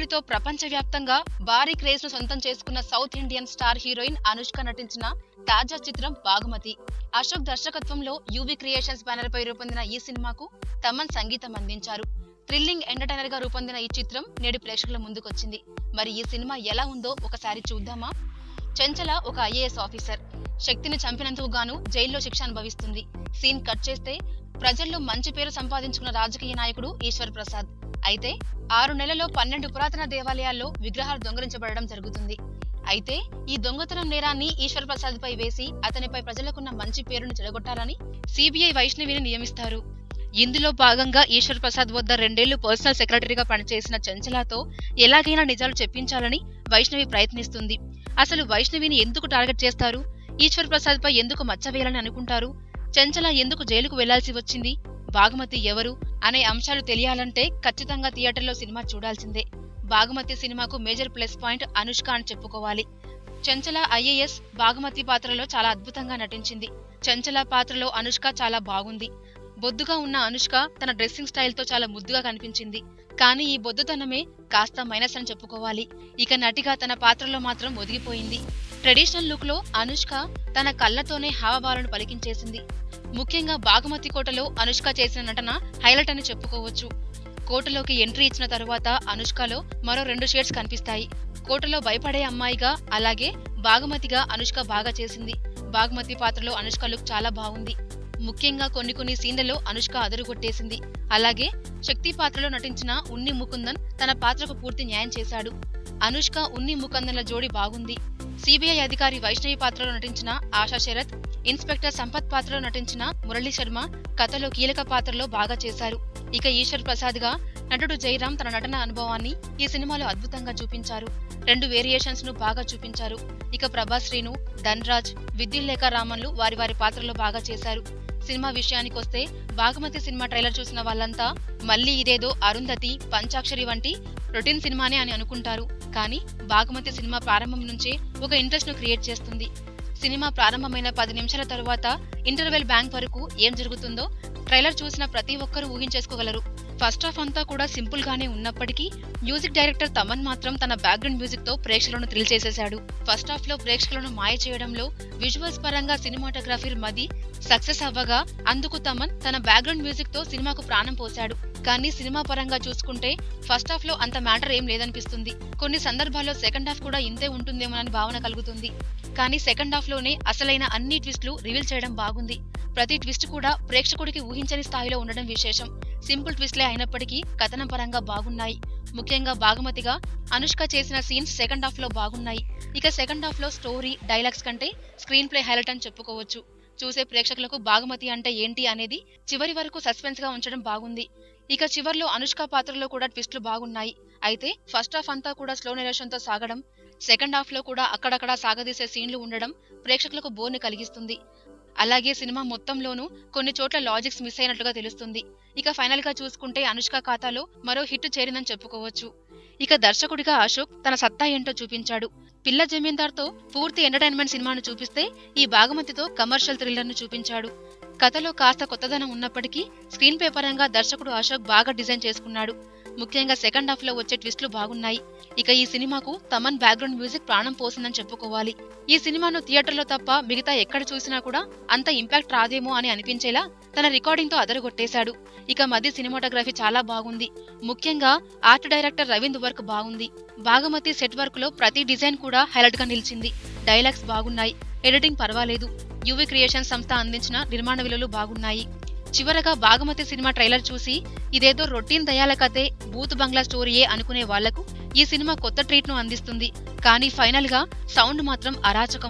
పేరుతో ప్రపంచవ్యాప్తంగా భారీ క్రేజ్ ను సొంతం చేసుకున్న south Indian star heroine Anushka నటించిన తాజా చిత్రం బాగుమతి అశోక్ దర్శకత్వంలో యూవి క్రియేషన్స్ బ్యానర్ పై రూపొందిన ఈ సినిమాకు తమన్ సంగీతం అందించారు థ్రిల్లింగ్ ఎంటర్టైనర్ గా రూపొందిన ఈ చిత్రం నేడు ప్రేక్షకుల ముందుకొచ్చింది మరి ఈ సినిమా ఎలా ఉందో ఒకసారి చూద్దామా చెంచల ఒక ఐఏఎస్ ఆఫీసర్ శక్తిని చంపినందుకు గాను జైల్లో శిక్ష అనుభవిస్తుంది సీన్ కట్ చేస్తే ప్రజల్లో మంచి పేరు సంపాదించుకున్న రాజకీయ నాయకుడు ఈశ్వర్ ప్రసాద్ అయితే ఆరు నెలల్లో పన్నెండు పురాతన దేవాలయాల్లో విగ్రహాలు దొంగలించబడడం జరుగుతుంది అయితే ఈ దొంగతనం నేరాన్ని ఈశ్వర్ ప్రసాద్ పై వేసి అతనిపై ప్రజలకున్న మంచి పేరును చెడగొట్టాలని సిబిఐ వైష్ణవిని నియమిస్తారు ఇందులో భాగంగా ఈశ్వర్ ప్రసాద్ వద్ద రెండేళ్లు పర్సనల్ సెక్రటరీగా పనిచేసిన చంచలాతో ఎలాగైనా నిజాలు చెప్పించాలని వైష్ణవి ప్రయత్నిస్తుంది అసలు వైష్ణవిని ఎందుకు టార్గెట్ చేస్తారు ఈశ్వర్ ప్రసాద్ పై ఎందుకు మచ్చ వేయాలని అనుకుంటారు చంచల ఎందుకు జైలుకు వెళ్లాల్సి వచ్చింది బాగుమతి ఎవరు అనే అంశాలు తెలియాలంటే ఖచ్చితంగా థియేటర్లో సినిమా చూడాల్సిందే బాగుమతి సినిమాకు మేజర్ ప్లస్ పాయింట్ అనుష్క అని చెప్పుకోవాలి చంచల ఐఏఎస్ బాగుమతి పాత్రలో చాలా అద్భుతంగా నటించింది చంచల పాత్రలో అనుష్క చాలా బాగుంది బొద్దుగా ఉన్న అనుష్క తన డ్రెస్సింగ్ స్టైల్తో చాలా ముద్దుగా కనిపించింది కానీ ఈ బొద్దుతనమే కాస్త మైనస్ అని చెప్పుకోవాలి ఇక నటిగా తన పాత్రలో మాత్రం ఒదిగిపోయింది ట్రెడిషనల్ లుక్ లో అనుష్క తన కళ్ళతోనే హావభావాలను పలికించేసింది ముఖ్యంగా బాగుమతి కోటలో అనుష్క చేసిన నటన హైలైట్ అని చెప్పుకోవచ్చు కోటలోకి ఎంట్రీ ఇచ్చిన తరువాత అనుష్కలో మరో రెండు షేడ్స్ కనిపిస్తాయి కోటలో భయపడే అమ్మాయిగా అలాగే బాగుమతిగా అనుష్క బాగా చేసింది బాగుమతి పాత్రలో అనుష్క లుక్ చాలా బాగుంది ముఖ్యంగా కొన్ని కొన్ని సీన్లలో అనుష్క అదరుగొట్టేసింది అలాగే శక్తి పాత్రలో నటించిన ఉన్ని ముకుందన్ తన పాత్రకు పూర్తి న్యాయం చేశాడు అనుష్క ఉన్ని ముకుందన్ల జోడి బాగుంది సిబిఐ అధికారి వైష్ణవి పాత్రలో నటించిన ఆశా శరత్ ఇన్స్పెక్టర్ సంపత్ పాత్రలో నటించిన మురళీ శర్మ కథలో కీలక పాత్రలో బాగా చేశారు ఇక ఈశ్వర్ ప్రసాద్ గా నటుడు జయరాం తన నటన అనుభవాన్ని ఈ సినిమాలో అద్భుతంగా చూపించారు రెండు వేరియేషన్స్ ను బాగా చూపించారు ఇక ప్రభాస్ శ్రీను ధన్రాజ్ విద్యుల్లేఖ రామన్లు వారి వారి పాత్రలో బాగా చేశారు సినిమా విషయానికి వస్తే బాగమతి సినిమా ట్రైలర్ చూసిన వాళ్ళంతా మళ్ళీ ఇదేదో అరుంధతి పంచాక్షరి వంటి రొటీన్ సినిమానే అని అనుకుంటారు కానీ బాగమతి సినిమా ప్రారంభం నుంచే ఒక ఇంట్రెస్ట్ ను క్రియేట్ చేస్తుంది సినిమా ప్రారంభమైన పది నిమిషాల తరువాత ఇంటర్వెల్ బ్యాంక్ వరకు ఏం జరుగుతుందో ట్రైలర్ చూసిన ప్రతి ఒక్కరూ ఊహించేసుకోగలరు ఫస్ట్ హాఫ్ అంతా కూడా సింపుల్ గానే ఉన్నప్పటికీ మ్యూజిక్ డైరెక్టర్ తమన్ మాత్రం తన బ్యాక్గ్రౌండ్ మ్యూజిక్ తో ప్రేక్షకులను థ్రిల్ చేసేశాడు ఫస్ట్ హాఫ్ లో ప్రేక్షకులను మాయ చేయడంలో విజువల్స్ పరంగా సినిమాటోగ్రఫీ మది సక్సెస్ అవ్వగా అందుకు తమన్ తన బ్యాక్గ్రౌండ్ మ్యూజిక్ తో సినిమాకు ప్రాణం పోశాడు కానీ సినిమా పరంగా చూసుకుంటే ఫస్ట్ హాఫ్ లో అంత మ్యాటర్ ఏం లేదనిపిస్తుంది కొన్ని సందర్భాల్లో సెకండ్ హాఫ్ కూడా ఇంతే ఉంటుందేమోనని భావన కలుగుతుంది కానీ సెకండ్ హాఫ్ లోనే అసలైన అన్ని ట్విస్ట్లు రివీల్ చేయడం బాగుంది ప్రతి ట్విస్ట్ కూడా ప్రేక్షకుడికి ఊహించని స్థాయిలో ఉండడం విశేషం సింపుల్ ట్విస్ట్లే అయినప్పటికీ కథనం పరంగా బాగున్నాయి ముఖ్యంగా బాగుమతిగా అనుష్క చేసిన సీన్స్ సెకండ్ హాఫ్ లో బాగున్నాయి ఇక సెకండ్ హాఫ్ లో స్టోరీ డైలాగ్స్ కంటే స్క్రీన్ ప్లే హైలైట్ అని చెప్పుకోవచ్చు చూసే ప్రేక్షకులకు బాగుమతి అంటే ఏంటి అనేది చివరి వరకు సస్పెన్స్ గా ఉంచడం బాగుంది ఇక చివర్లో అనుష్క పాత్రలో కూడా ట్విస్టులు బాగున్నాయి అయితే ఫస్ట్ హాఫ్ అంతా కూడా స్లో నెరేషన్ తో సాగడం సెకండ్ హాఫ్ లో కూడా అక్కడక్కడ సాగదీసే సీన్లు ఉండడం ప్రేక్షకులకు బోర్ని కలిగిస్తుంది అలాగే సినిమా మొత్తంలోనూ కొన్ని చోట్ల లాజిక్స్ మిస్ అయినట్లుగా తెలుస్తుంది ఇక ఫైనల్ గా చూసుకుంటే అనుష్క ఖాతాలో మరో హిట్ చేరిందని చెప్పుకోవచ్చు ఇక దర్శకుడిగా అశోక్ తన సత్తా ఏంటో చూపించాడు పిల్ల జమీందార్తో పూర్తి ఎంటర్టైన్మెంట్ సినిమాను చూపిస్తే ఈ బాగమతితో కమర్షియల్ థ్రిల్లర్ ను చూపించాడు కథలో కాస్త కొత్తదనం ఉన్నప్పటికీ స్క్రీన్ పే పరంగా దర్శకుడు అశోక్ బాగా డిజైన్ చేసుకున్నాడు ముఖ్యంగా సెకండ్ హాఫ్ లో వచ్చే ట్విస్టులు బాగున్నాయి ఇక ఈ సినిమాకు తమన్ బ్యాక్గ్రౌండ్ మ్యూజిక్ ప్రాణం పోసిందని చెప్పుకోవాలి ఈ సినిమాను థియేటర్లో తప్ప మిగతా ఎక్కడ చూసినా కూడా అంత ఇంపాక్ట్ రాదేమో అని అనిపించేలా తన రికార్డింగ్ తో అదరగొట్టేశాడు ఇక మధ్య సినిమాటోగ్రఫీ చాలా బాగుంది ముఖ్యంగా ఆర్ట్ డైరెక్టర్ రవీంద్ వర్క్ బాగుంది బాగమతి సెట్ వర్క్ లో ప్రతి డిజైన్ కూడా హైలైట్ గా నిలిచింది డైలాగ్స్ బాగున్నాయి ఎడిటింగ్ పర్వాలేదు యువి క్రియేషన్ సంస్థ అందించిన నిర్మాణ విలువలు బాగున్నాయి చివరగా బాగమతి సినిమా ట్రైలర్ చూసి ఇదేదో రొటీన్ దయాల కథే బూత్ బంగ్లా స్టోరీయే అనుకునే వాళ్లకు ఈ సినిమా కొత్త ట్రీట్ ను అందిస్తుంది కానీ ఫైనల్ గా సౌండ్ మాత్రం అరాచకం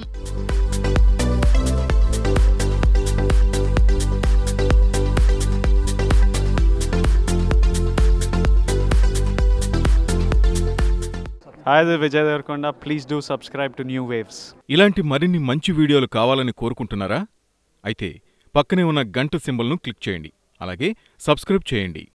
Hi, this is Vijay Devarkonda. Please do subscribe to New Waves. ఇలాంటి మరిన్ని మంచి వీడియోలు కావాలని కోరుకుంటున్నారా అయితే పక్కనే ఉన్న గంట సింబల్ను క్లిక్ చేయండి అలాగే సబ్స్క్రైబ్ చేయండి